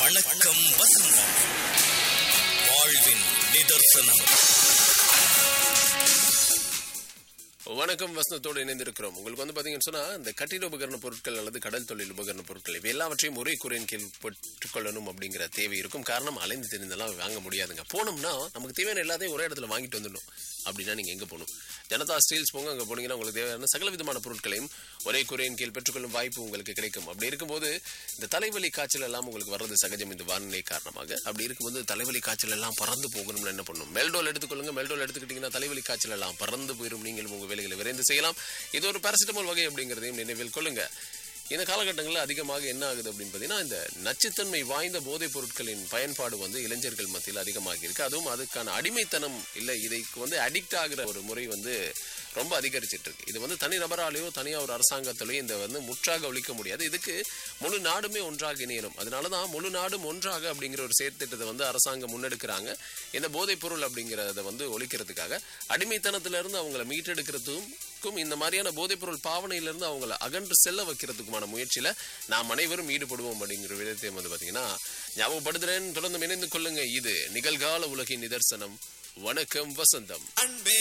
வணக்கம் வசந்தம் வாழ்வின் நிதர்சனம் வணக்கம் வசனத்தோடு இணைந்திருக்கிறோம் உங்களுக்கு வந்து பாத்தீங்கன்னு சொன்னா இந்த கட்டிட உபகரண பொருட்கள் அல்லது கடல் தொழில் உபகரண பொருட்கள் இவை எல்லாவற்றையும் ஒரே குறையின் கீழ் பெற்றுக்கொள்ளணும் அப்படிங்கிற தேவை இருக்கும் காரணம் அலைந்து தெரிந்தெல்லாம் வாங்க முடியாதுங்க போனோம்னா நமக்கு தேவையான எல்லாத்தையும் ஒரே இடத்துல வாங்கிட்டு வந்துடணும் அப்படின்னா நீங்க எங்க போகணும் ஜனதா ஸ்டீல்ஸ் போங்க அங்க போனீங்கன்னா உங்களுக்கு தேவையான சகல விதமான பொருட்களையும் ஒரே குறையின் கீழ் பெற்றுக்கொள்ளும் வாய்ப்பு உங்களுக்கு கிடைக்கும் அப்படி இருக்கும்போது இந்த தலைவலி காய்ச்சல் எல்லாம் உங்களுக்கு வர்றது சகஜம் இந்த வானிலை காரணமாக அப்படி இருக்கும்போது தலைவலி காய்ச்சல் எல்லாம் பறந்து போகணும்னு என்ன பண்ணணும் மெல்டோல் எடுத்துக்கொள்ளுங்க மெல்டோல் எடுத்துக்கிட்டீங்கன்னா தலைவலி காய்ச்சல் எல்லாம் பறந்து போயிடும் நீங்கள் உங்க வேலைகளை விரைந்து செய்யலாம் இது ஒரு பாராசிட்டமால் வகை அப்படிங்கிறதையும் நினைவில் கொள்ளுங்க இந்த காலகட்டங்களில் அதிகமாக என்ன ஆகுது அப்படின்னு பார்த்தீங்கன்னா இந்த நச்சுத்தன்மை வாய்ந்த போதைப் பொருட்களின் பயன்பாடு வந்து இளைஞர்கள் மத்தியில் அதிகமாகி இருக்கு அதுவும் அதுக்கான அடிமைத்தனம் இல்லை இதைக்கு வந்து அடிக்ட் ஆகிற ஒரு முறை வந்து ரொம்ப அதிகரிச்சிட்டு இருக்கு இது வந்து தனி நபராலேயோ தனியாக ஒரு அரசாங்கத்திலேயோ இந்த வந்து முற்றாக ஒழிக்க முடியாது இதுக்கு முழு நாடுமே ஒன்றாக இணையணும் அதனால தான் முழு நாடும் ஒன்றாக அப்படிங்கிற ஒரு செயற்திட்டத்தை வந்து அரசாங்கம் முன்னெடுக்கிறாங்க இந்த போதைப் பொருள் அப்படிங்கிறத வந்து ஒழிக்கிறதுக்காக அடிமைத்தனத்திலிருந்து அவங்கள மீட்டெடுக்கிறதுக்கும் இந்த மாதிரியான போதைப் பொருள் பாவனையிலிருந்து அவங்கள அகன்று செல்ல வைக்கிறதுக்குமான முயற்சியில நாம் அனைவரும் ஈடுபடுவோம் அப்படிங்கிற விதத்தையும் வந்து பாத்தீங்கன்னா ஞாபகப்படுத்துறேன் தொடர்ந்து இணைந்து கொள்ளுங்க இது நிகழ்கால உலகின் நிதர்சனம் வணக்கம் வசந்தம் அன்பே